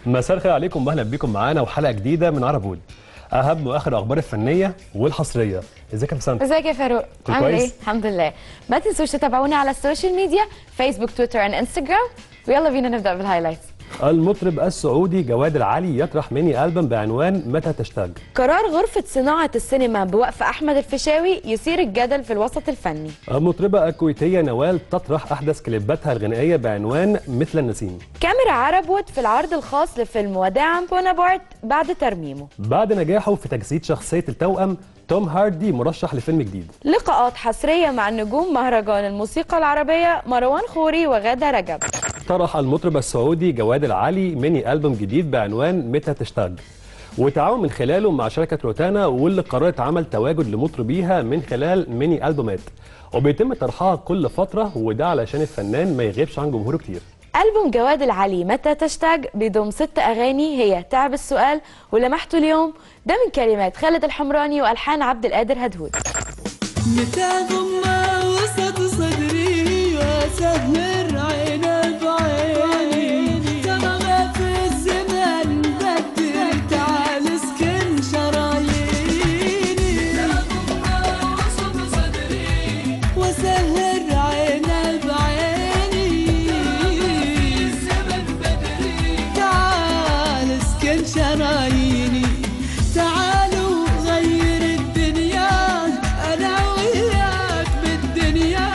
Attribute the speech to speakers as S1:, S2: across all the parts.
S1: مساء الخير عليكم واهلا بيكم معانا وحلقه جديده من عرب وود اهم واخر الاخبار الفنيه والحصريه ازيك يا بسنت
S2: ازيك يا فاروق
S1: كل
S2: عامل
S1: كويس؟
S2: ايه الحمد لله ما تنسوش تتابعونا على السوشيال ميديا فيسبوك تويتر اند انستغرام ويلا بينا نبدا بالهايلايتس
S1: المطرب السعودي جواد العلي يطرح ميني البوم بعنوان متى تشتاق
S2: قرار غرفة صناعة السينما بوقف أحمد الفيشاوي يثير الجدل في الوسط الفني
S1: المطربه الكويتيه نوال تطرح احدث كليباتها الغنائيه بعنوان مثل النسيم
S2: كاميرا عرب وود في العرض الخاص لفيلم وداعا بونابرت بعد ترميمه
S1: بعد نجاحه في تجسيد شخصيه التوأم توم هاردي مرشح لفيلم جديد
S2: لقاءات حصرية مع نجوم مهرجان الموسيقى العربية مروان خوري وغادة رجب
S1: طرح المطرب السعودي جواد العلي ميني ألبوم جديد بعنوان متى تشتاق وتعاون من خلاله مع شركة روتانا واللي قررت عمل تواجد لمطربيها من خلال ميني ألبومات وبيتم طرحها كل فترة وده علشان الفنان ما يغيبش عن جمهوره كتير
S2: ألبوم جواد العلي متى تشتاق بيضم ست أغاني هي تعب السؤال ولمحته اليوم ده من كلمات خالد الحمراني وألحان عبد القادر هدهود
S3: متى ضم وسط صدري وسهر عين بعيني تبغى في الزمن بدل تعال اسكن شراييني وسط صدري وسهر عين بعيني الزمن بدري تعال اسكن شراييني تعالوا غير الدنيا انا وياك بالدنيا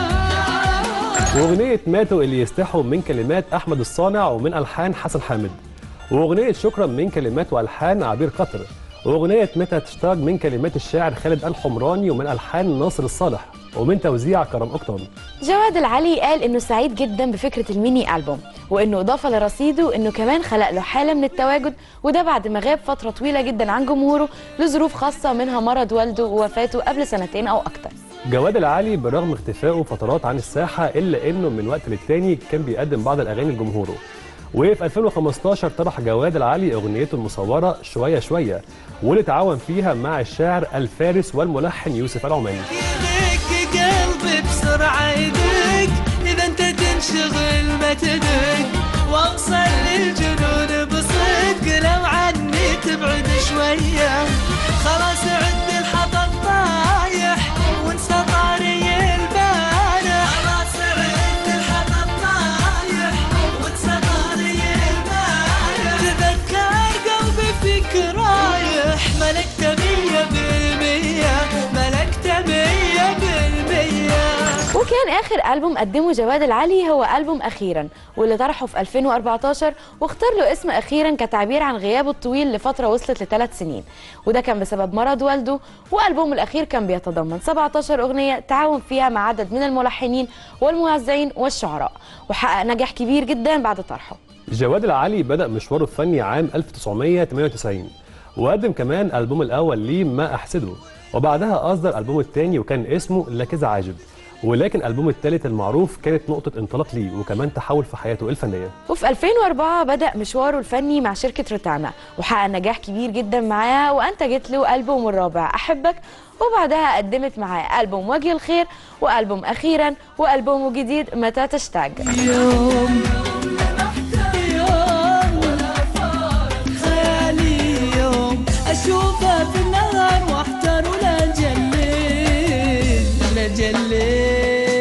S1: وأغنية ماتوا اللي يستحوا من كلمات أحمد الصانع ومن ألحان حسن حامد وأغنية شكرا من كلمات وألحان عبير قطر وأغنية متى تشتاق من كلمات الشاعر خالد الحمراني ومن ألحان ناصر الصالح ومن توزيع كرم أقطان
S2: جواد العلي قال انه سعيد جدا بفكره الميني البوم وانه اضافه لرصيده انه كمان خلق له حاله من التواجد وده بعد ما غاب فتره طويله جدا عن جمهوره لظروف خاصه منها مرض والده ووفاته قبل سنتين او اكتر
S1: جواد العالي برغم اختفائه فترات عن الساحة إلا إنه من وقت للتاني كان بيقدم بعض الأغاني لجمهوره وفي 2015 طرح جواد العالي أغنيته المصورة شوية شوية واللي تعاون فيها مع الشاعر الفارس والملحن يوسف العماني
S3: يدق قلبي بسرعة يدق إذا أنت تنشغل ما تدق وأوصل للجنون بصدق لو عني تبعد شوية خلاص عد الحطب طايح وانسى طاري البارح خلاص عد الحطب طايح وانسى طاري البارح تذكر قلبي فيك رايح ملكته مية بالمية ملكته مية بالمية
S2: وكان اخر البوم قدمه جواد العلي هو البوم اخيرا واللي طرحه في 2014 واختار له اسم اخيرا كتعبير عن غيابه الطويل لفتره وصلت لثلاث سنين وده كان بسبب مرض والده والبومه الاخير كان بيتضمن 17 اغنيه تعاون فيها مع عدد من الملحنين والموزعين والشعراء وحقق نجاح كبير جدا بعد طرحه
S1: جواد العالي بدأ مشواره الفني عام 1998 وقدم كمان ألبوم الأول ليه ما أحسده وبعدها أصدر ألبومه الثاني وكان اسمه لا كذا عاجب ولكن ألبومه الثالث المعروف كانت نقطة انطلاق ليه وكمان تحول في حياته الفنية
S2: وفي 2004 بدأ مشواره الفني مع شركة روتانا وحقق نجاح كبير جدا معاها وأنتجت له ألبومه الرابع أحبك وبعدها قدمت معاه ألبوم وجه الخير وألبوم أخيرا وألبومه جديد متى تشتاق
S3: يوم يوم خيالي يوم أشوفه في النهار واحتار ولا جليل لا جليل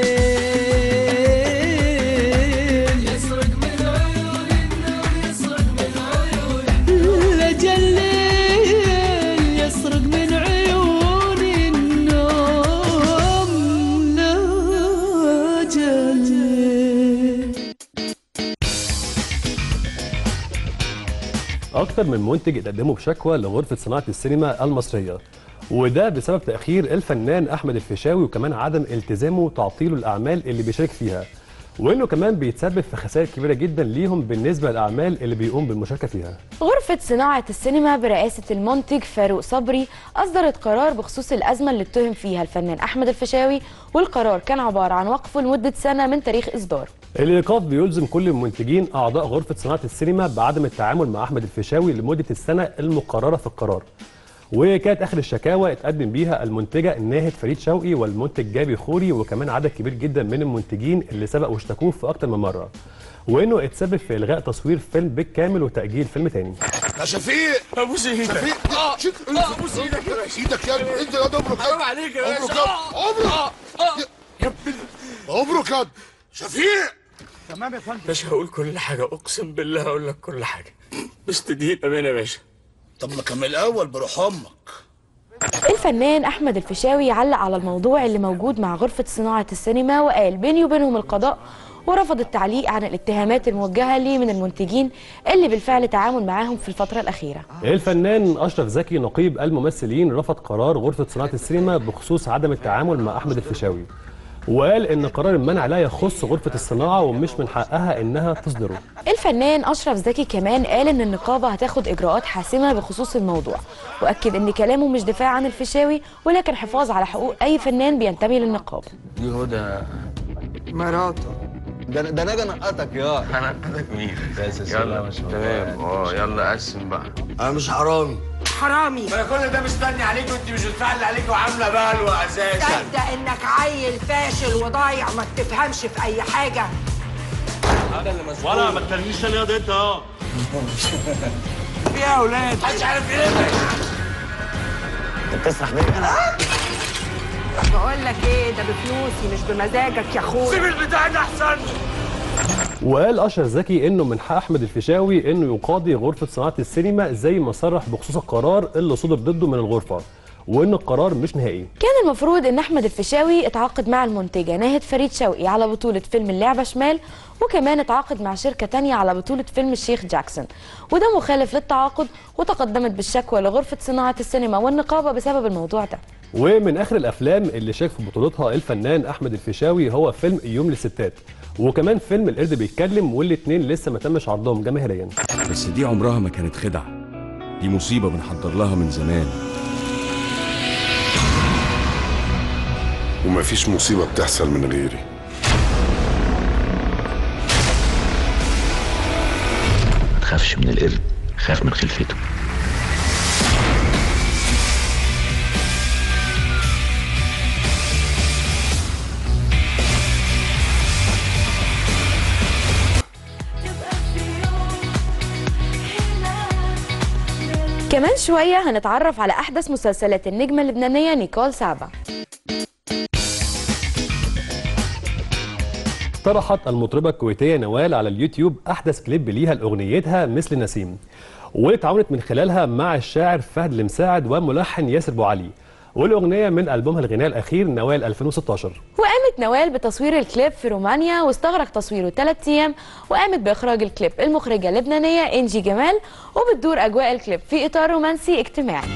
S3: يسرق من عيون النوم يسرق من عيون لا جليل يسرق من عيون النوم لا جليل
S1: أكتر من منتج اتقدموا بشكوى لغرفة صناعة السينما المصرية وده بسبب تأخير الفنان أحمد الفيشاوي وكمان عدم التزامه وتعطيله الأعمال اللي بيشارك فيها وإنه كمان بيتسبب في خسائر كبيرة جدا ليهم بالنسبة للأعمال اللي بيقوم بالمشاركة فيها
S2: غرفة صناعة السينما برئاسة المنتج فاروق صبري أصدرت قرار بخصوص الأزمة اللي اتهم فيها الفنان أحمد الفيشاوي والقرار كان عبارة عن وقفه لمدة سنة من تاريخ إصداره
S1: الإيقاف بيلزم كل المنتجين أعضاء غرفة صناعة السينما بعدم التعامل مع أحمد الفيشاوي لمدة السنة المقررة في القرار وكانت اخر الشكاوى اتقدم بيها المنتجه ناهد فريد شوقي والمنتج جابي خوري وكمان عدد كبير جدا من المنتجين اللي سبق واشتكوه في اكتر من مره وانه اتسبب في الغاء تصوير فيلم بالكامل وتاجيل فيلم تاني
S4: يا شفيق
S5: ابوس ايدك
S4: شفيق
S5: اه
S4: شيك
S5: اه ابوس ايدك يا باشا
S4: ايدك يا ابني انت يا دبرك
S5: حرام عليك يا
S4: عمرك
S5: باشا
S4: يا عمرك
S5: اه اه يا ابني
S4: عمرك يا شفيق
S5: باشا هقول كل حاجه اقسم بالله هقول لك كل حاجه بس تدين امانه يا باشا
S4: طب ما كان من الاول بروح امك
S2: الفنان احمد الفيشاوي علق على الموضوع اللي موجود مع غرفه صناعه السينما وقال بيني وبينهم القضاء ورفض التعليق عن الاتهامات الموجهه ليه من المنتجين اللي بالفعل تعامل معاهم في الفتره الاخيره
S1: الفنان اشرف زكي نقيب الممثلين رفض قرار غرفه صناعه السينما بخصوص عدم التعامل مع احمد الفيشاوي وقال ان قرار المنع لا يخص غرفه الصناعه ومش من حقها انها تصدره
S2: الفنان اشرف زكي كمان قال ان النقابه هتاخد اجراءات حاسمه بخصوص الموضوع واكد ان كلامه مش دفاع عن الفيشاوي ولكن حفاظ على حقوق اي فنان بينتمي للنقابه
S5: دي هدى
S6: مراته
S7: ده ده انا اجي انقطك يا
S5: انا عندك مين
S7: بس بسم الله
S5: يلا
S7: ما شاء الله.
S5: تمام اه يلا قسم بقى
S4: انا مش حرامي
S6: حرامي
S5: انا كل ده مستني عليك وانت مش بتفعل عليك وعامله بلوى اساسا
S6: تصدق انك عيل فاشل وضايع ما بتفهمش في اي حاجه
S5: ولا ما تكلمنيش تاني ياض انت اه في يا اولاد محدش عارف ايه
S7: بتسرح بيا انا
S6: بقول لك ايه ده بفلوسي مش بمزاجك يا اخويا
S5: سيب البتاع ده احسن
S1: وقال اشرف زكي انه من حق احمد الفيشاوي انه يقاضي غرفه صناعه السينما زي ما صرح بخصوص القرار اللي صدر ضده من الغرفه وان القرار مش نهائي
S2: كان المفروض ان احمد الفيشاوي اتعاقد مع المنتجه ناهد فريد شوقي على بطوله فيلم اللعبه شمال وكمان اتعاقد مع شركه تانية على بطوله فيلم الشيخ جاكسون وده مخالف للتعاقد وتقدمت بالشكوى لغرفه صناعه السينما والنقابه بسبب الموضوع ده
S1: ومن اخر الافلام اللي شارك في بطولتها الفنان احمد الفيشاوي هو فيلم يوم للستات وكمان فيلم القرد بيتكلم والاتنين لسه ما تمش عرضهم جماهيريا
S8: بس دي عمرها ما كانت خدعة دي مصيبة بنحضر لها من زمان
S4: ومفيش مصيبه بتحصل من غيري
S9: ما تخافش من القرد خاف من خلفته
S2: كمان شويه هنتعرف على احدث مسلسلات النجمه اللبنانيه نيكول سابا
S1: طرحت المطربة الكويتية نوال على اليوتيوب أحدث كليب ليها لأغنيتها مثل نسيم واللي اتعاونت من خلالها مع الشاعر فهد المساعد وملحن ياسر أبو علي والأغنية من ألبومها الغنائي الأخير نوال 2016
S2: وقامت نوال بتصوير الكليب في رومانيا واستغرق تصويره ثلاث ايام وقامت باخراج الكليب المخرجه اللبنانيه انجي جمال وبتدور اجواء الكليب في اطار رومانسي اجتماعي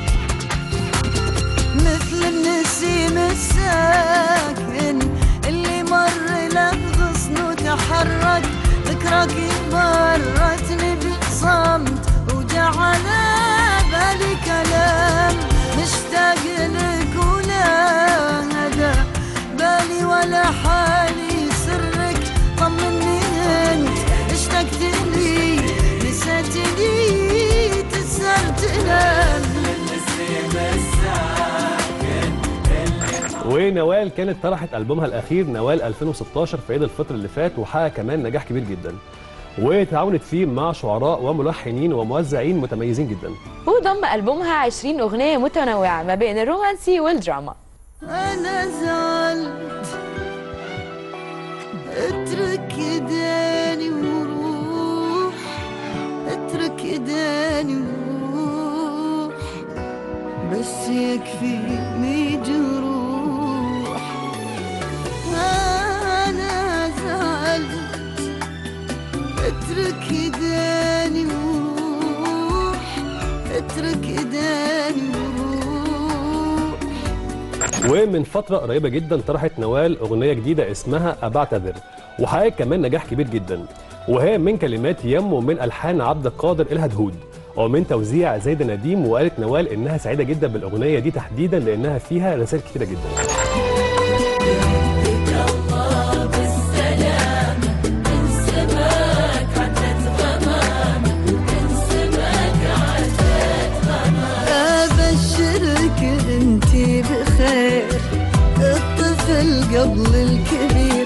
S3: مثل النسيم الساكن اللي مر له غصن وتحرك ذكرك مرتني بصمت وجعل بالي كلام مشتاق لك ولا هدى بالي ولا حالي سرك طمني انت اشتقت لي نسيتني تسهر تنام
S1: ونوال كانت طرحت ألبومها الأخير نوال 2016 في عيد الفطر اللي فات وحقق كمان نجاح كبير جدا وتعاونت فيه مع شعراء وملحنين وموزعين متميزين جدا
S2: وضم ألبومها 20 أغنية متنوعة ما بين الرومانسي والدراما
S3: انا زعلت اترك ايداني وروح اترك ايداني وروح بس يكفيني جروح انا زعلت اترك ايداني وروح اترك ايداني وروح
S1: ومن فترة قريبة جدا طرحت نوال أغنية جديدة اسمها أبعتذر وحققت كمان نجاح كبير جدا وهي من كلمات يم ومن ألحان عبد القادر الهدهود ومن توزيع زيد نديم وقالت نوال إنها سعيدة جدا بالأغنية دي تحديدا لأنها فيها رسائل كتيرة جدا
S3: أبشر الطفل قبل الكبير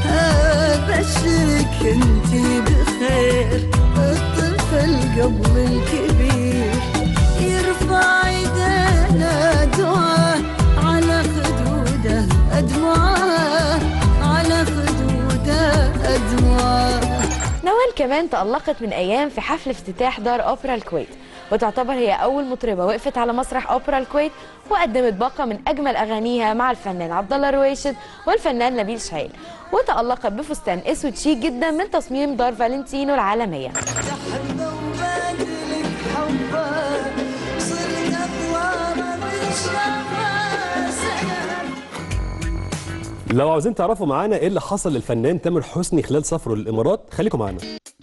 S3: أبشرك انتي بخير الطفل قبل الكبير يرفع يدينا دعاء على خدوده أدمعه على خدوده أدمعه
S2: نوال كمان تألقت من أيام في حفل افتتاح دار أوبرا الكويت وتعتبر هي أول مطربة وقفت على مسرح أوبرا الكويت وقدمت باقة من أجمل أغانيها مع الفنان عبد الله رويشد والفنان نبيل شعيل وتألقت بفستان أسود شيك جدا من تصميم دار فالنتينو العالمية
S3: حبة وبادلك حبة صرنا طوارا من شافها سلام
S1: لو عاوزين تعرفوا معانا ايه اللي حصل للفنان تامر حسني خلال سفره للامارات خليكم معانا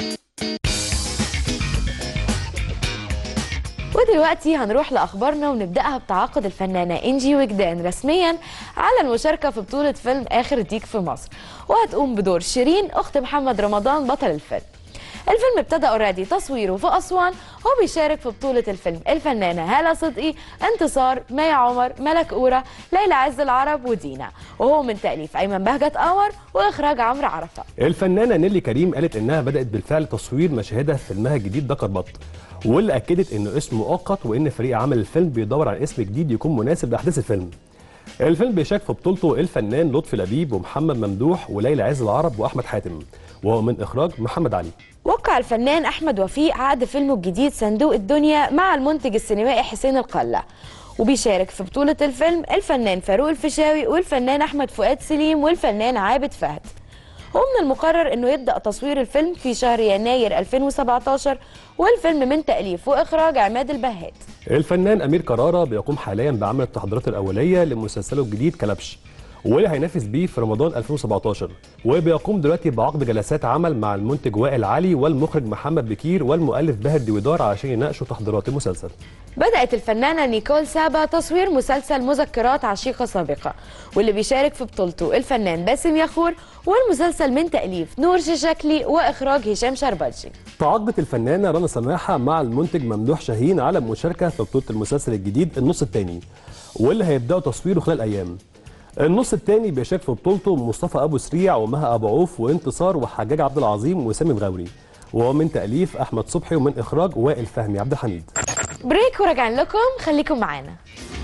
S2: ودلوقتي هنروح لأخبارنا ونبدأها بتعاقد الفنانة إنجي وجدان رسميا على المشاركة في بطولة فيلم آخر ديك في مصر وهتقوم بدور شيرين أخت محمد رمضان بطل الفيلم الفيلم ابتدى اوريدي تصويره في أسوان وبيشارك في بطولة الفيلم الفنانة هالة صدقي انتصار مي عمر ملك أورا ليلى عز العرب ودينا وهو من تأليف أيمن بهجت قمر وإخراج عمرو عرفة
S1: الفنانه نيلي كريم قالت انها بدات بالفعل تصوير مشاهدها في فيلمها الجديد دكر بط واللي اكدت انه اسم مؤقت وان فريق عمل الفيلم بيدور على اسم جديد يكون مناسب لاحداث الفيلم الفيلم بيشارك في بطولته الفنان لطفي لبيب ومحمد ممدوح وليلى عز العرب واحمد حاتم وهو من اخراج محمد علي
S2: وقع الفنان احمد وفيق عقد فيلمه الجديد صندوق الدنيا مع المنتج السينمائي حسين القله وبيشارك في بطولة الفيلم الفنان فاروق الفيشاوي والفنان أحمد فؤاد سليم والفنان عابد فهد ومن المقرر أنه يبدأ تصوير الفيلم في شهر يناير 2017 والفيلم من تأليف وإخراج عماد البهات
S1: الفنان امير كرارة بيقوم حاليا بعمل التحضيرات الاوليه لمسلسله الجديد كلبش واللي هينافس بيه في رمضان 2017 وبيقوم دلوقتي بعقد جلسات عمل مع المنتج وائل علي والمخرج محمد بكير والمؤلف باهر ديويدار عشان يناقشوا تحضيرات المسلسل
S2: بدأت الفنانة نيكول سابا تصوير مسلسل مذكرات عشيقة سابقة واللي بيشارك في بطولته الفنان باسم يخور والمسلسل من تأليف نور ششكلي وإخراج هشام شربجي
S1: تعاقدت الفنانه رنا سماحه مع المنتج ممدوح شاهين على المشاركه في بطوله المسلسل الجديد النص الثاني واللي هيبداوا تصويره خلال ايام النص الثاني بيشارك في بطولته مصطفى ابو سريع ومها ابو عوف وانتصار وحجاج عبد العظيم وسامي مغاوري وهو من تاليف احمد صبحي ومن اخراج وائل فهمي عبد الحميد
S2: بريك وراجعين لكم خليكم معانا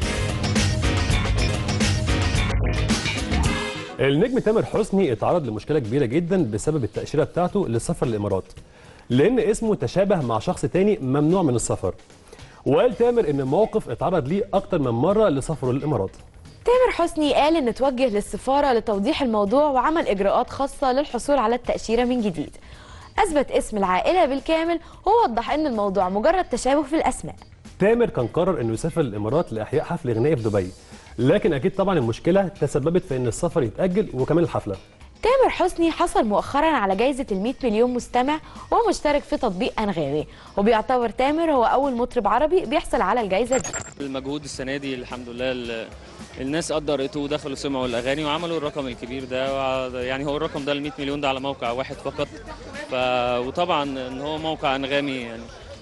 S1: النجم تامر حسني اتعرض لمشكله كبيره جدا بسبب التاشيره بتاعته للسفر للامارات لان اسمه تشابه مع شخص تاني ممنوع من السفر وقال تامر ان الموقف اتعرض ليه اكتر من مره لسفره للامارات
S2: تامر حسني قال ان توجه للسفاره لتوضيح الموضوع وعمل اجراءات خاصه للحصول على التاشيره من جديد اثبت اسم العائله بالكامل ووضح ان الموضوع مجرد تشابه في الاسماء
S1: تامر كان قرر انه يسافر الامارات لاحياء حفل غنائي في دبي لكن اكيد طبعا المشكله تسببت في ان السفر يتاجل وكمان الحفله
S2: تامر حسني حصل مؤخرا على جائزة ال 100 مليون مستمع ومشترك في تطبيق أنغامي وبيعتبر تامر هو أول مطرب عربي بيحصل على الجائزة دي
S10: المجهود السنه دي الحمد لله ال- الناس قدرته ودخلوا سمعوا الاغاني وعملوا الرقم الكبير ده وع- يعني هو الرقم ده ال 100 مليون ده على موقع واحد فقط ف وطبعا ان هو موقع انغامي يعني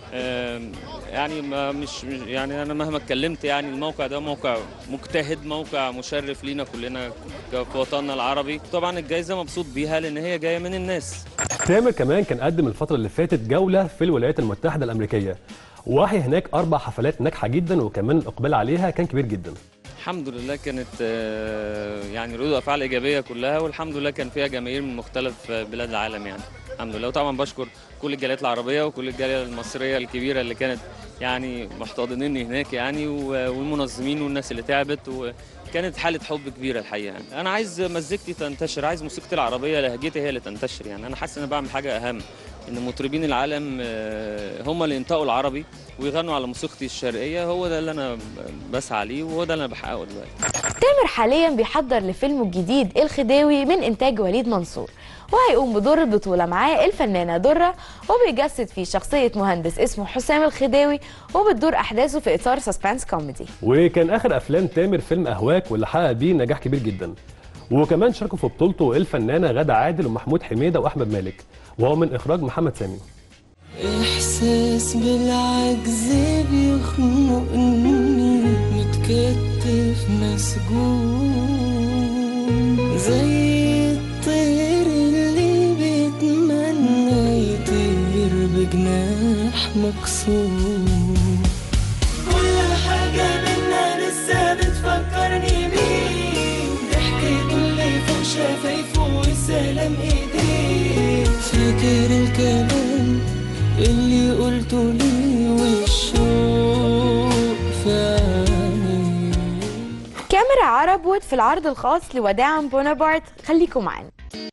S10: آم، يعني ما مش مش- يعني انا مهما اتكلمت يعني الموقع ده موقع مجتهد موقع مشرف لينا كلنا ك- في وطننا العربي طبعا الجائزه مبسوط بيها لان هي جايه من الناس
S1: تامر كمان كان قدم الفتره اللي فاتت جوله في الولايات المتحده الامريكيه وحي هناك اربع حفلات ناجحه جدا وكمان الاقبال عليها كان كبير جدا
S10: الحمد لله كانت آه، يعني ردود افعال ايجابيه كلها والحمد لله كان فيها جماهير من مختلف بلاد العالم يعني الحمد لله وطبعا بشكر كل الجاليات العربيه وكل الجاليه المصريه الكبيره اللي كانت يعني محتضنيني هناك يعني و- والمنظمين والناس اللي تعبت وكانت حاله حب كبيره الحقيقه يعني انا عايز مزيكتي تنتشر عايز موسيقتي العربيه لهجتي هي اللي تنتشر يعني انا حاسس ان انا بعمل حاجه اهم ان مطربين العالم آه، هم اللي ينطقوا العربي ويغنوا على موسيقتي الشرقيه هو ده اللي انا بسعى ليه وهو ده اللي انا بحققه دلوقتي
S2: تامر حاليا بيحضر لفيلمه الجديد الخديوي من إنتاج وليد منصور وهيقوم بدور البطولة معاه الفنانة درة وبيجسد فيه شخصية مهندس اسمه حسام الخديوي وبتدور أحداثه في إطار سسبانس كوميدي
S1: وكان اخر افلام تامر فيلم اهواك واللي حقق بيه نجاح كبير جدا وكمان شاركوا في بطولته الفنانه غادة عادل ومحمود حميده واحمد مالك وهو من اخراج محمد سامي
S3: إحساس بالعجز بيخنقني متكتف مسجون زي الطير اللي بيتمنى يطير بجناح مكسور كل حاجة منا لسه بتفكرني بيه ضحكته اللي فوق شفايفه وسلام ايديه فاكر الكلام اللي قلته لي والشوق في عينيه
S2: كاميرا عرب وود في العرض الخاص لوداعا بونابرت خليكم معانا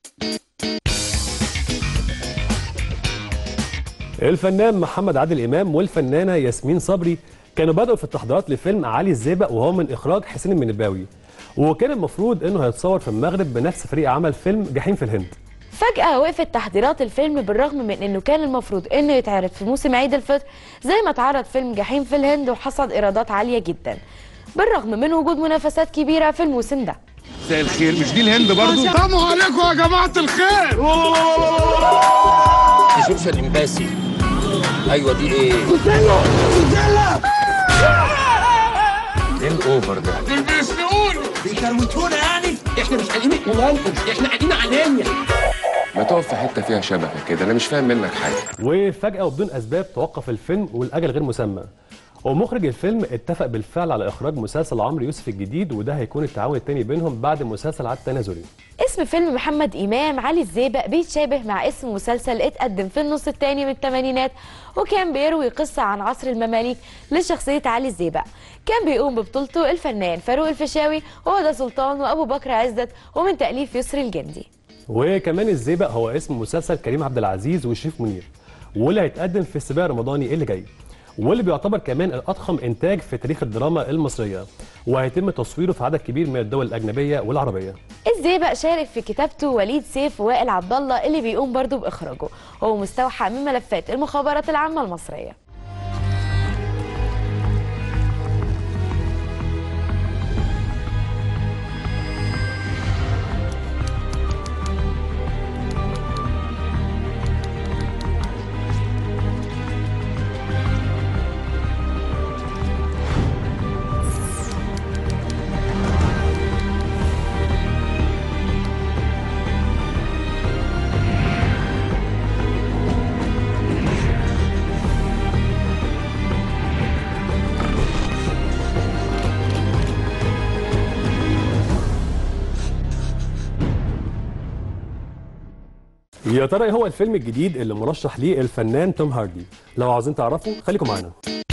S1: الفنان محمد عادل امام والفنانه ياسمين صبري كانوا بدأوا في التحضيرات لفيلم علي الزئبق وهو من اخراج حسين المنباوي وكان المفروض انه هيتصور في المغرب بنفس فريق عمل فيلم جحيم في الهند
S2: فجأة وقفت تحضيرات الفيلم بالرغم من انه كان المفروض انه يتعرض في موسم عيد الفطر زي ما اتعرض فيلم جحيم في الهند وحصد ايرادات عالية جدا بالرغم من وجود منافسات كبيرة في الموسم ده
S8: مساء الخير مش دي الهند برضو
S4: سلام عليكم يا جماعة الخير
S5: دي سوسن امباسي ايوه دي ايه؟ ايه الاوفر ده؟
S4: دول بيسرقوني
S5: بيكروتونا يعني؟ احنا مش قاعدين نقولهم احنا قاعدين عليا
S8: ما تقف في حته فيها شبكه كده انا مش فاهم منك حاجه
S1: وفجأة وبدون أسباب توقف الفيلم والأجل غير مسمى ومخرج الفيلم اتفق بالفعل على إخراج مسلسل عمرو يوسف الجديد وده هيكون التعاون التاني بينهم بعد مسلسل عد تنازلي
S2: اسم فيلم محمد إمام علي الزيبق بيتشابه مع اسم مسلسل اتقدم في النص الثاني من الثمانينات وكان بيروي قصة عن عصر المماليك لشخصية علي الزيبق كان بيقوم ببطولته الفنان فاروق الفيشاوي وهدى سلطان وأبو بكر عزت ومن تأليف يسري الجندي
S1: وكمان الزئبق هو اسم مسلسل كريم عبد العزيز وشريف منير واللي هيتقدم في السباق الرمضاني اللي جاي واللي بيعتبر كمان الأضخم إنتاج في تاريخ الدراما المصرية وهيتم تصويره في عدد كبير من الدول الأجنبية والعربية
S2: الزيبق شارك في كتابته وليد سيف ووائل عبد الله اللي بيقوم برضه بإخراجه هو مستوحى من ملفات المخابرات العامة المصرية
S1: يا ترى إيه هو الفيلم الجديد اللي مرشح ليه الفنان توم هاردي لو عاوزين تعرفوا خليكم معانا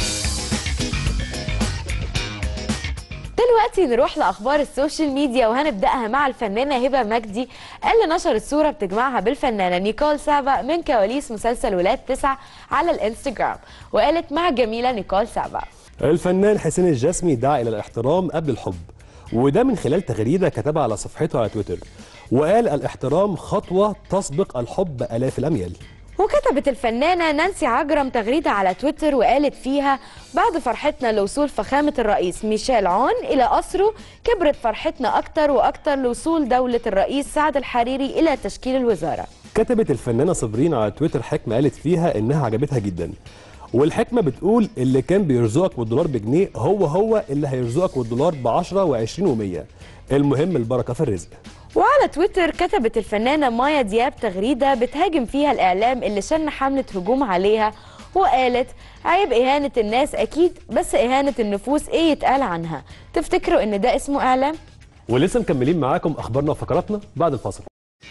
S2: دلوقتي نروح لاخبار السوشيال ميديا وهنبداها مع الفنانه هبه مجدي اللي نشرت صوره بتجمعها بالفنانه نيكول سابا من كواليس مسلسل ولاد تسعة على الانستجرام وقالت مع الجميله نيكول سابا
S1: الفنان حسين الجسمي دعا إلى الاحترام قبل الحب وده من خلال تغريدة كتبها على صفحته على تويتر وقال الاحترام خطوة تسبق الحب آلاف الأميال
S2: وكتبت الفنانة نانسي عجرم تغريدة على تويتر وقالت فيها بعد فرحتنا لوصول فخامة الرئيس ميشيل عون إلى قصره كبرت فرحتنا أكتر وأكتر لوصول دولة الرئيس سعد الحريري إلى تشكيل الوزارة
S1: كتبت الفنانة صابرين على تويتر حكمة قالت فيها إنها عجبتها جدا والحكمة بتقول اللي كان بيرزقك بالدولار بجنيه هو هو اللي هيرزقك بالدولار ب 10 و20 و100 المهم البركة في الرزق
S2: وعلى تويتر كتبت الفنانة مايا دياب تغريدة بتهاجم فيها الإعلام اللي شن حملة هجوم عليها وقالت عيب إهانة الناس أكيد بس إهانة النفوس إيه يتقال عنها تفتكروا إن ده اسمه إعلام؟
S1: ولسه مكملين معاكم أخبارنا وفقراتنا بعد الفاصل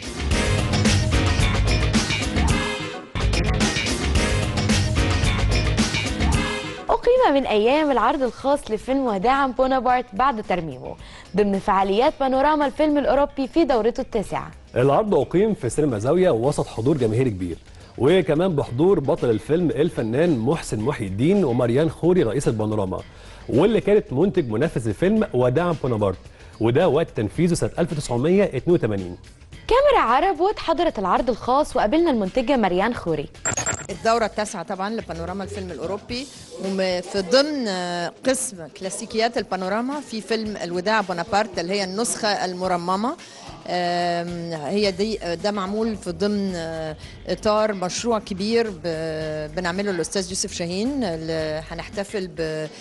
S2: أقيم من أيام العرض الخاص لفيلم وداعا بونابرت بعد ترميمه ضمن فعاليات بانوراما الفيلم الأوروبي في دورته التاسعة
S1: العرض أقيم في سينما زاوية وسط حضور جماهيري كبير وكمان بحضور بطل الفيلم الفنان محسن محي الدين ومريان خوري رئيس البانوراما واللي كانت منتج منافس الفيلم وداعا بونابرت وده وقت تنفيذه سنة 1982
S2: كاميرا عرب وود حضرت العرض الخاص وقابلنا المنتجة مريان خوري
S11: الدورة التاسعة طبعا لبانوراما الفيلم الأوروبي وفي ضمن قسم كلاسيكيات البانوراما في فيلم الوداع بونابرت اللي هي النسخة المرممة آم، هي دي ده معمول في ضمن آه، اطار مشروع كبير ب- بنعمله الاستاذ يوسف شاهين اللي هنحتفل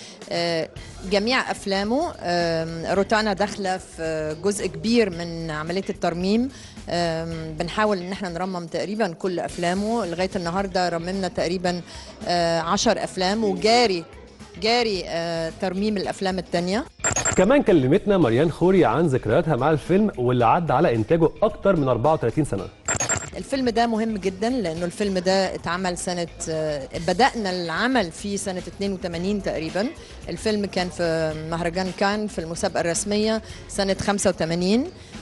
S11: بجميع افلامه آم، روتانا داخله في جزء كبير من عمليه الترميم آم، بنحاول ان احنا نرمم تقريبا كل افلامه لغايه النهارده رممنا تقريبا آه، عشر افلام وجاري جاري آه، ترميم الافلام الثانيه
S1: كمان كلمتنا مريان خوري عن ذكرياتها مع الفيلم واللي عدى على انتاجه اكتر من 34 سنه
S11: الفيلم ده مهم جدا لانه الفيلم ده اتعمل سنه آه، بدانا العمل فيه سنه 82 تقريبا الفيلم كان في مهرجان كان في المسابقه الرسميه سنه 85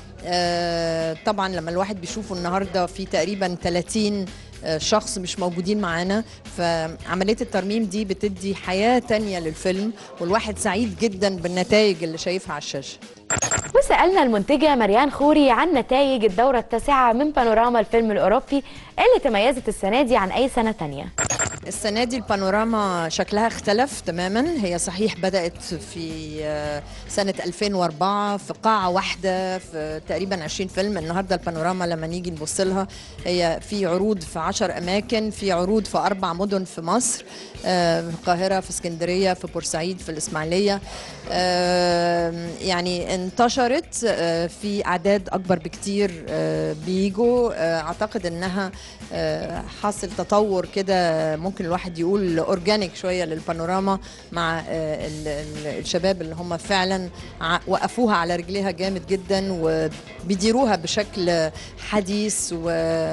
S11: آه، طبعا لما الواحد بيشوفه النهارده في تقريبا 30 آه، شخص مش موجودين معانا فعمليه الترميم دي بتدي حياه تانية للفيلم والواحد سعيد جدا بالنتائج اللي شايفها على الشاشه
S2: وسألنا المنتجة مريان خوري عن نتائج الدورة التاسعة من بانوراما الفيلم الأوروبي اللي تميزت السنة دي عن أي سنة تانية
S11: السنة دي البانوراما شكلها اختلف تماما هي صحيح بدأت في آه، سنة 2004 في قاعة واحدة في تقريبا 20 فيلم النهاردة البانوراما لما نيجي نبص لها هي في عروض في 10 أماكن في عروض في أربع مدن في مصر آه، في القاهرة في اسكندرية في بورسعيد في الإسماعيلية آه، يعني انتشرت آه، في أعداد أكبر بكتير آه، بيجوا آه، أعتقد إنها آه، حاصل تطور كده ممكن الواحد يقول اورجانيك شويه للبانوراما مع آه، ال- ال- الشباب اللي هم فعلا ع- وقفوها على رجليها جامد جدا وبيديروها بشكل حديث و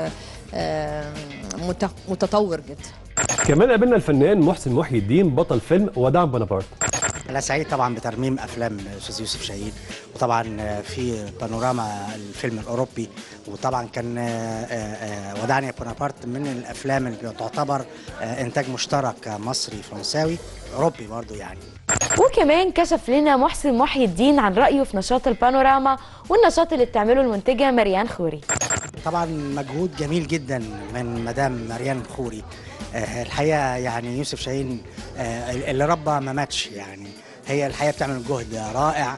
S11: آه، مت- متطور جدا
S1: كمان قابلنا الفنان محسن محي الدين بطل فيلم وداع بونابرت
S12: انا سعيد طبعا بترميم افلام الاستاذ يوسف شهيد وطبعا في بانوراما الفيلم الاوروبي وطبعا كان آه، آه، ودعني بونابرت من الافلام اللي تعتبر آه، انتاج مشترك مصري فرنساوي اوروبي برضو يعني
S2: وكمان كشف لنا محسن محي الدين عن رأيه في نشاط البانوراما والنشاط اللي بتعمله المنتجة مريان خوري
S12: طبعا مجهود جميل جدا من مدام مريان الخوري آه، الحقيقه يعني يوسف شاهين آه، اللي ربى ما ماتش يعني هي الحقيقه بتعمل جهد رائع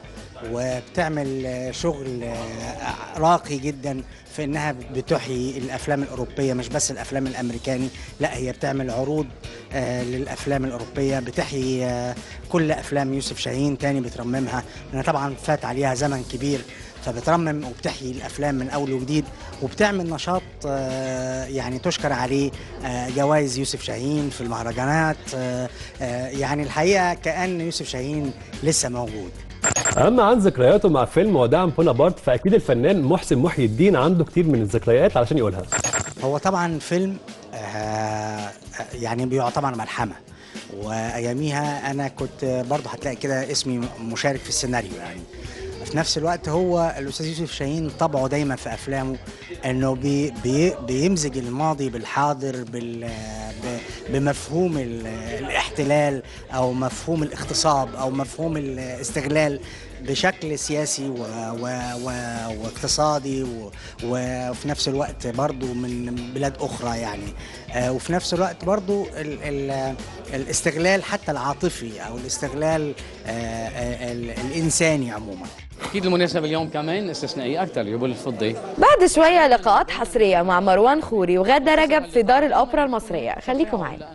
S12: وبتعمل آه، شغل آه، راقي جدا في انها بتحيي الافلام الاوروبيه مش بس الافلام الامريكاني لا هي بتعمل عروض آه، للافلام الاوروبيه بتحيي آه، كل افلام يوسف شاهين تاني بترممها لان طبعا فات عليها زمن كبير فبترمم وبتحيي الافلام من اول وجديد وبتعمل نشاط آه، يعني تشكر عليه آه، جوائز يوسف شاهين في المهرجانات آه، آه، يعني الحقيقه كان يوسف شاهين لسه موجود
S1: اما عن ذكرياته مع فيلم وداع بونابرت فاكيد الفنان محسن محي الدين عنده كتير من الذكريات علشان يقولها
S12: هو طبعا فيلم آه، يعني بيعتبر ملحمه واياميها انا كنت برضه هتلاقي كده اسمي مشارك في السيناريو يعني في نفس الوقت هو الاستاذ يوسف شاهين طبعه دايما في افلامه انه بي بي بيمزج الماضي بالحاضر بال ب- بمفهوم ال- الاحتلال او مفهوم الاغتصاب او مفهوم الاستغلال بشكل سياسي و و و واقتصادي و وفي نفس الوقت برضو من بلاد اخرى يعني آه، وفي نفس الوقت برضو ال ال الاستغلال حتى العاطفي او الاستغلال آه، آه، ال- الانساني عموما
S13: اكيد المناسبه اليوم كمان استثنائيه اكثر جبل الفضي
S2: بعد شوية لقاءات حصرية مع مروان خوري وغادة رجب في دار الأوبرا المصرية خليكم معانا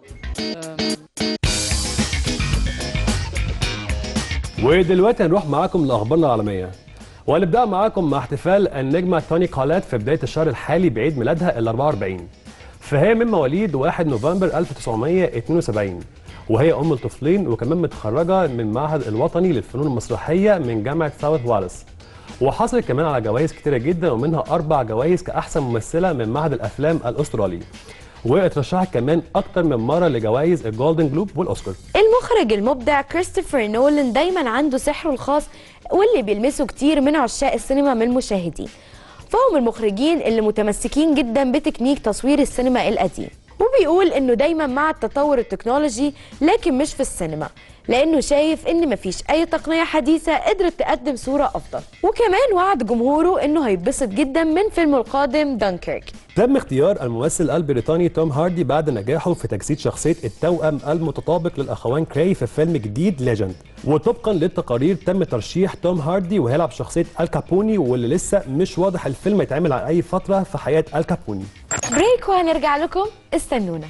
S1: ودلوقتي هنروح معاكم لاخبارنا العالميه وهنبدا معاكم مع احتفال النجمه توني كولات في بدايه الشهر الحالي بعيد ميلادها ال 44 فهي من مواليد 1 نوفمبر 1972 وهي ام لطفلين وكمان متخرجه من المعهد الوطني للفنون المسرحيه من جامعه ساوث واليس وحصلت كمان على جوائز كتيره جدا ومنها اربع جوائز كاحسن ممثله من معهد الافلام الاسترالي واترشحت كمان اكتر من مره لجوائز الجولدن جلوب والاوسكار
S2: المخرج المبدع كريستوفر نولان دايما عنده سحره الخاص واللي بيلمسه كتير من عشاق السينما من المشاهدين فهو من المخرجين اللي متمسكين جدا بتكنيك تصوير السينما القديم وبيقول انه دايما مع التطور التكنولوجي لكن مش في السينما لانه شايف ان مفيش اي تقنيه حديثه قدرت تقدم صوره افضل وكمان وعد جمهوره انه هيتبسط جدا من فيلمه القادم دانكيرك
S1: تم اختيار الممثل البريطاني توم هاردي بعد نجاحه في تجسيد شخصية التوأم المتطابق للأخوان كراي في فيلم جديد ليجند وطبقا للتقارير تم ترشيح توم هاردي وهيلعب شخصية الكابوني واللي لسه مش واضح الفيلم هيتعمل على أي فترة في حياة الكابوني
S2: بريك وهنرجع لكم استنونا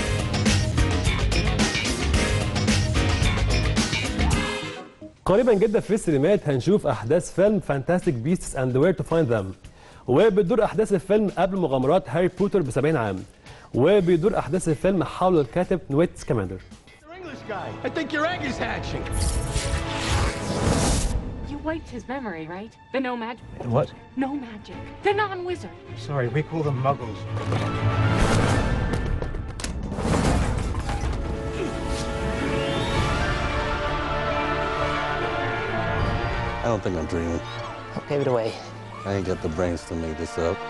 S1: قريبا جدا في السينمات هنشوف احداث فيلم فانتاستيك بيستس اند وير تو فايند ذم وبتدور احداث الفيلم قبل مغامرات هاري بوتر ب 70 عام وبيدور احداث الفيلم حول الكاتب نويت سكامندر
S4: English guy. I think your egg is hatching.
S14: You wiped his memory, right? The no magic.
S15: What?
S14: No magic. The non-wizard.
S15: Sorry, we call them muggles.
S7: I don't think I'm dreaming.
S16: Give it away.
S7: I ain't got the brains to make this up.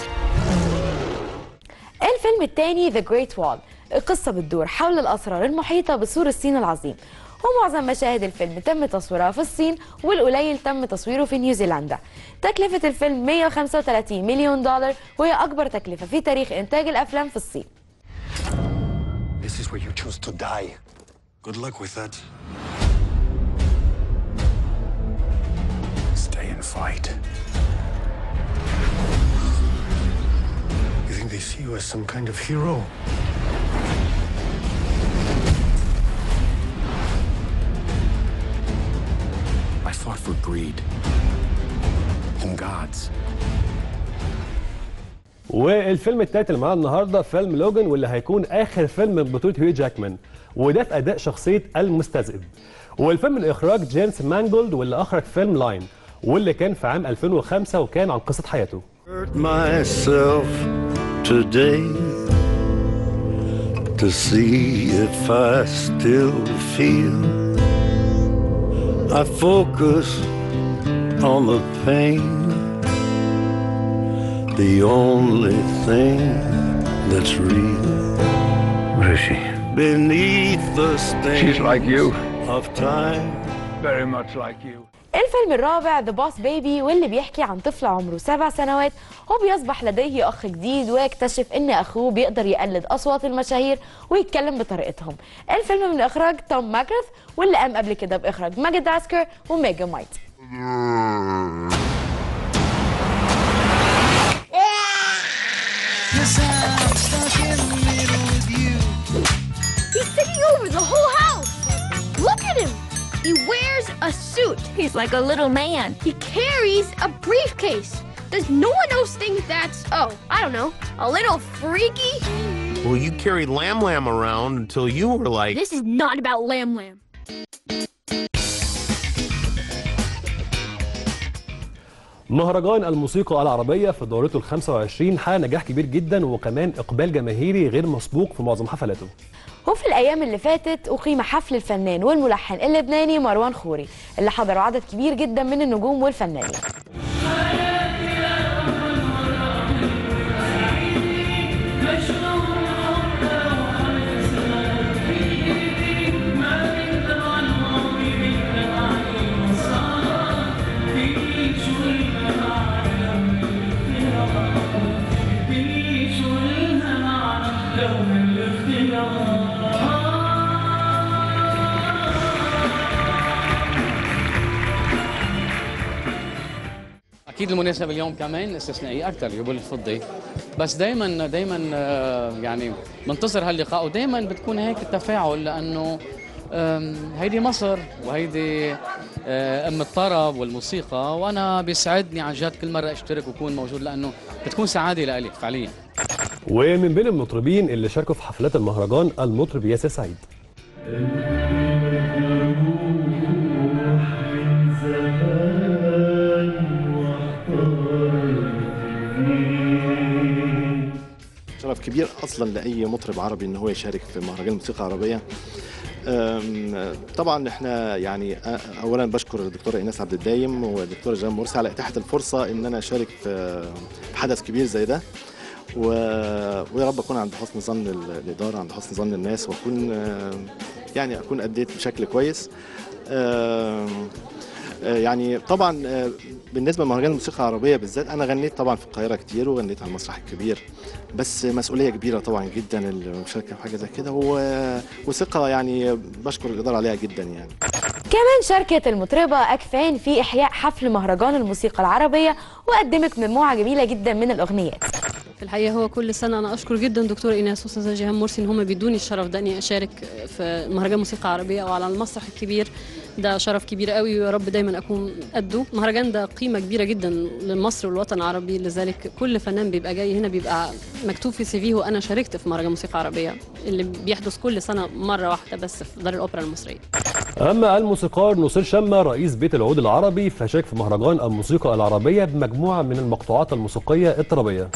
S2: الفيلم الثاني ذا جريت وول القصة بتدور حول الأسرار المحيطة بسور الصين العظيم ومعظم مشاهد الفيلم تم تصويرها في الصين والقليل تم تصويره في نيوزيلندا تكلفة الفيلم 135 مليون دولار وهي أكبر تكلفة في تاريخ إنتاج الأفلام في الصين
S17: This is where you choose to die. Good luck with that. Stay and fight. You think they see you as some kind of hero? I fought for greed and gods.
S1: والفيلم التالت اللي معانا النهارده فيلم لوجان واللي هيكون اخر فيلم من بطوله هيو جاكمان وده في اداء شخصيه المستذئب والفيلم من اخراج جيمس مانجولد واللي اخرج فيلم لاين واللي كان في عام 2005 وكان عن قصه حياته
S18: hurt myself today to see if I still feel. I focus on the pain, the only thing that's real.
S17: Where is she?
S18: Beneath the stain
S17: She's like you.
S18: of time.
S17: Very much like you.
S2: الفيلم الرابع ذا باس بيبي واللي بيحكي عن طفل عمره سبع سنوات وبيصبح لديه أخ جديد ويكتشف إن أخوه بيقدر يقلد أصوات المشاهير ويتكلم بطريقتهم الفيلم من إخراج توم ماكرث واللي قام قبل كده بإخراج ماجد داسكر وميجا مايت
S19: He's taking over the whole house. Look at him. He wears a suit. He's like a little man. He carries a briefcase. Does no one else think that's, oh, I don't know, a little freaky?
S20: Well, you carried Lamb Lamb around until you were like.
S19: This is not about Lamb Lamb.
S1: مهرجان الموسيقى العربية في دورته ال 25 حقق نجاح كبير جدا وكمان إقبال جماهيري غير مسبوق في معظم حفلاته
S2: وفي الأيام اللي فاتت أقيم حفل الفنان والملحن اللبناني مروان خوري اللي حضروا عدد كبير جدا من النجوم والفنانين
S13: اكيد المناسبه اليوم كمان استثنائيه اكثر يوم الفضي بس دائما دائما يعني منتصر هاللقاء ودائما بتكون هيك التفاعل لانه آم، هيدي مصر وهيدي آه، ام الطرب والموسيقى وانا بيسعدني عن جد كل مره اشترك واكون موجود لانه بتكون سعاده لإلي فعليا
S1: ومن بين المطربين اللي شاركوا في حفلات المهرجان المطرب ياسر سعيد
S21: شرف كبير اصلا لاي مطرب عربي ان هو يشارك في مهرجان الموسيقى العربيه أم، طبعا احنا يعني أ- اولا بشكر الدكتوره ايناس عبد الدايم والدكتوره جان مرسي على اتاحه الفرصه ان انا اشارك في في حدث كبير زي ده و... ويا رب اكون عند حسن ظن ال- الاداره عند حسن ظن الناس واكون آم، يعني اكون اديت بشكل كويس آم، آه، يعني طبعا آه، بالنسبه لمهرجان الموسيقى العربيه بالذات انا غنيت طبعا في القاهره كتير وغنيت على المسرح الكبير بس مسؤوليه كبيره طبعا جدا المشاركه في حاجه زي كده و- وثقه يعني بشكر الاداره عليها جدا يعني
S2: كمان شاركت المطربة أكفان في إحياء حفل مهرجان الموسيقى العربية وقدمت مجموعة جميلة جدا من الأغنيات
S16: في الحقيقه هو كل سنه انا اشكر جدا دكتور ايناس واستاذه جيهان مرسي ان هم بيدوني الشرف ده اني اشارك في مهرجان موسيقى عربيه او على المسرح الكبير ده شرف كبير قوي ويا رب دايما اكون قده المهرجان ده قيمه كبيره جدا لمصر والوطن العربي لذلك كل فنان بيبقى جاي هنا بيبقى مكتوب في سي فيه وانا شاركت في مهرجان موسيقى عربيه اللي بيحدث كل سنه مره واحده بس في دار الاوبرا المصريه
S1: أما الموسيقار نصير شمة رئيس بيت العود العربي فشارك في مهرجان الموسيقى العربية بمجموعة من المقطوعات الموسيقية الطربية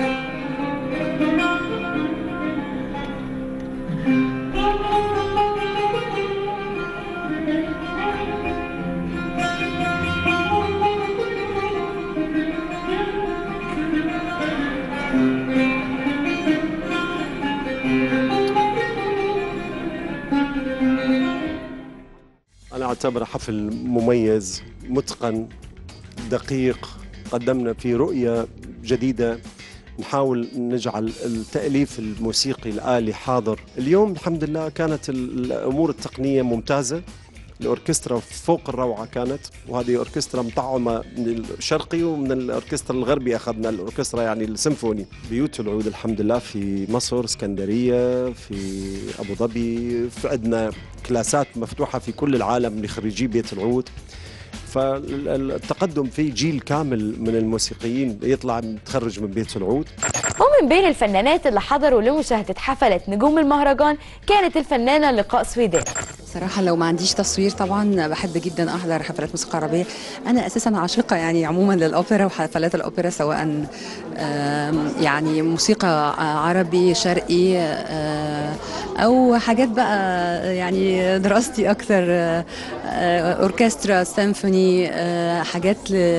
S22: أنا أعتبره حفل مميز متقن دقيق قدمنا فيه رؤية جديدة نحاول نجعل التأليف الموسيقي الآلي حاضر اليوم الحمد لله كانت ال- الأمور التقنية ممتازة الأوركسترا فوق الروعة كانت وهذه أوركسترا مطعمة من الشرقي ومن الأوركسترا الغربي أخذنا الأوركسترا يعني السيمفوني بيوت العود الحمد لله في مصر اسكندرية في أبو ظبي في عندنا كلاسات مفتوحة في كل العالم لخريجي بيت العود فالتقدم في جيل كامل من الموسيقيين يطلع متخرج من بيت العود
S2: ومن بين الفنانات اللي حضروا لمشاهدة حفلة نجوم المهرجان كانت الفنانة لقاء سويدان
S23: صراحة لو ما عنديش تصوير طبعا بحب جدا أحضر حفلات موسيقى عربية أنا أساسا عاشقة يعني عموما للأوبرا وحفلات الأوبرا سواء آم، يعني موسيقى عربي شرقي آه، أو حاجات بقى يعني دراستي أكثر آه، آه، أوركسترا سيمفوني آه، حاجات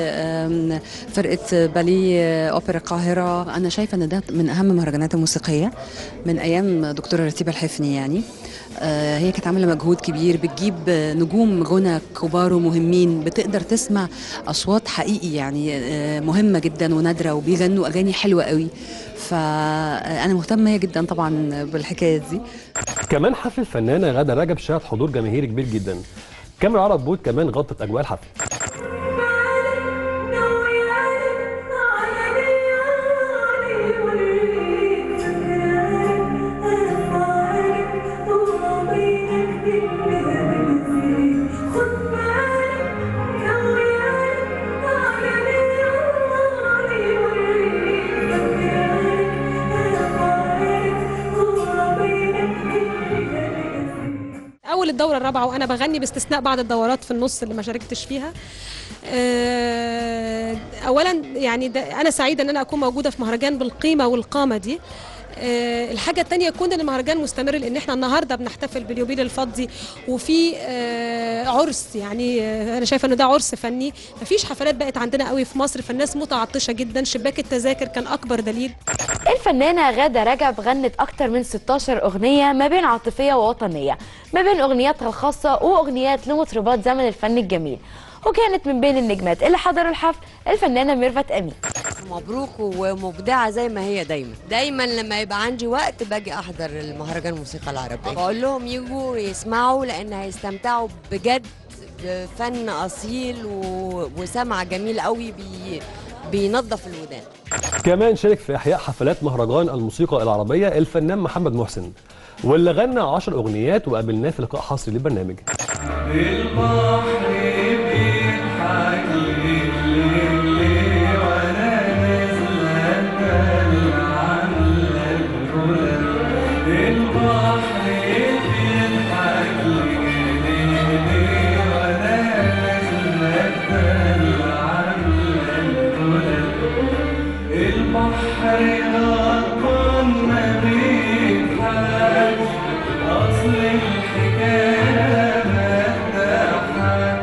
S23: لفرقة بالي آه، أوبرا القاهرة أنا شايفة إن ده من أهم المهرجانات الموسيقية من أيام دكتورة رتيبة الحفني يعني آه، هي كانت عامله مجهود كبير بتجيب آه، نجوم غنى كبار ومهمين بتقدر تسمع اصوات حقيقي يعني آه، مهمه جدا ونادره وبيغنوا اغاني حلوه قوي فانا مهتمه جدا طبعا بالحكايه دي
S1: كمان حفل الفنانة غادة رجب شهد حضور جماهيري كبير جدا كاميرا عرب بود كمان غطت أجواء الحفل
S24: اول الدوره الرابعه وانا بغني باستثناء بعض الدورات في النص اللي ما شاركتش فيها آه، اولا يعني ده انا سعيده ان انا اكون موجوده في مهرجان بالقيمه والقامه دي آه، الحاجة التانية كون ان المهرجان مستمر لان احنا النهارده بنحتفل باليوبيل الفضي وفي آه، عرس يعني آه، انا شايفه انه ده عرس فني مفيش حفلات بقت عندنا قوي في مصر فالناس متعطشه جدا شباك التذاكر كان اكبر دليل
S2: الفنانة غادة رجب غنت أكتر من 16 أغنية ما بين عاطفية ووطنية ما بين أغنياتها الخاصة وأغنيات لمطربات زمن الفن الجميل وكانت من بين النجمات اللي حضروا الحفل الفنانة ميرفت أمين
S25: مبروك ومبدعه زي ما هي دايما دايما لما يبقى عندي وقت باجي احضر المهرجان الموسيقى العربيه بقول لهم يجوا يسمعوا لان هيستمتعوا بجد بفن اصيل و... وسمع جميل قوي بي... بينظف الودان
S1: كمان شارك في إحياء حفلات مهرجان الموسيقى العربية الفنان محمد محسن واللي غنى 10 أغنيات وقابلناه في لقاء حصري للبرنامج
S3: البحر بيضحك لليل وانا نازله اتدلع على الهدى البحر بيضحك لليل وانا نازله اتدلع على الهدى البحر غضبان ما بيضحكش اصل الحكايه ما تضحكش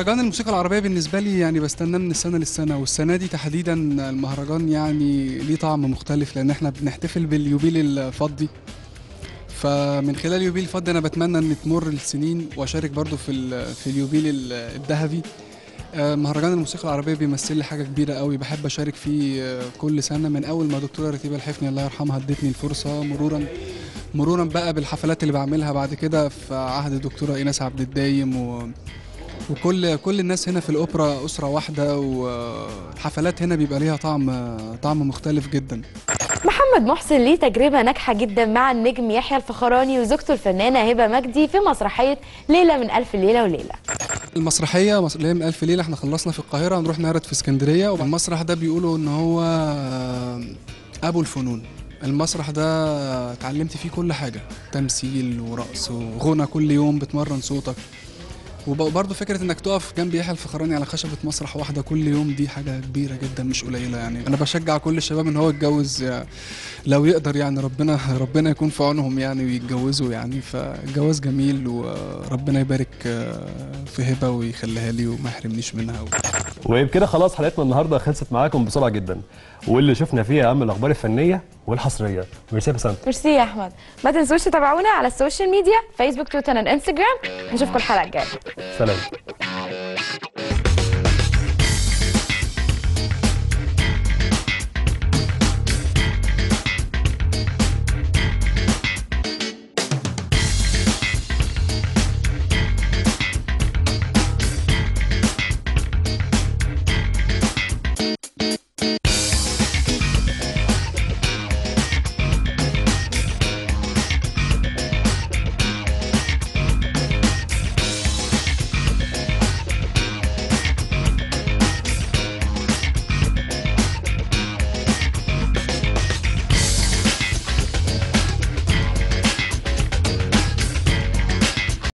S5: مهرجان الموسيقى العربية بالنسبة لي يعني بستناه من السنة للسنة والسنة دي تحديدا المهرجان يعني ليه طعم مختلف لأن احنا بنحتفل باليوبيل الفضي فمن خلال اليوبيل الفضي أنا بتمنى إن تمر السنين وأشارك برضو في ال- في اليوبيل ال- الذهبي آه، مهرجان الموسيقى العربية بيمثل لي حاجة كبيرة قوي بحب أشارك فيه آه، كل سنة من أول ما دكتورة رتيبة الحفني الله يرحمها ادتني الفرصة مرورا مرورا بقى بالحفلات اللي بعملها بعد كده في عهد الدكتورة إيناس عبد الدايم و وكل كل الناس هنا في الأوبرا أسرة واحدة والحفلات هنا بيبقى ليها طعم طعم مختلف جدا
S2: محمد محسن ليه تجربة ناجحة جدا مع النجم يحيى الفخراني وزوجته الفنانة هبة مجدي في مسرحية ليلة من ألف ليلة وليلة
S5: المسرحية مس- اللي هي من ألف ليلة احنا خلصنا في القاهرة هنروح نعرض في اسكندرية والمسرح ده بيقولوا إن هو آه، أبو الفنون المسرح ده اتعلمت فيه كل حاجة تمثيل ورقص وغنى كل يوم بتمرن صوتك وبرضه فكرة انك تقف جنب يحيى الفخراني على خشبة مسرح واحدة كل يوم دي حاجة كبيرة جدا مش قليلة يعني انا بشجع كل الشباب ان هو يتجوز يعني لو يقدر يعني ربنا ربنا يكون في عونهم يعني ويتجوزوا يعني فالجواز جميل وربنا يبارك في هبة ويخليها لي وما يحرمنيش منها
S1: وبكده خلاص حلقتنا النهارده خلصت معاكم بسرعه جدا واللي شفنا فيها اهم الاخبار الفنيه والحصريه ميرسي يا بسنت
S2: ميرسي يا أحمد ما تنسوش تتابعونا على السوشيال ميديا فيسبوك تويتر انستجرام نشوفكم الحلقة الجاية
S1: سلام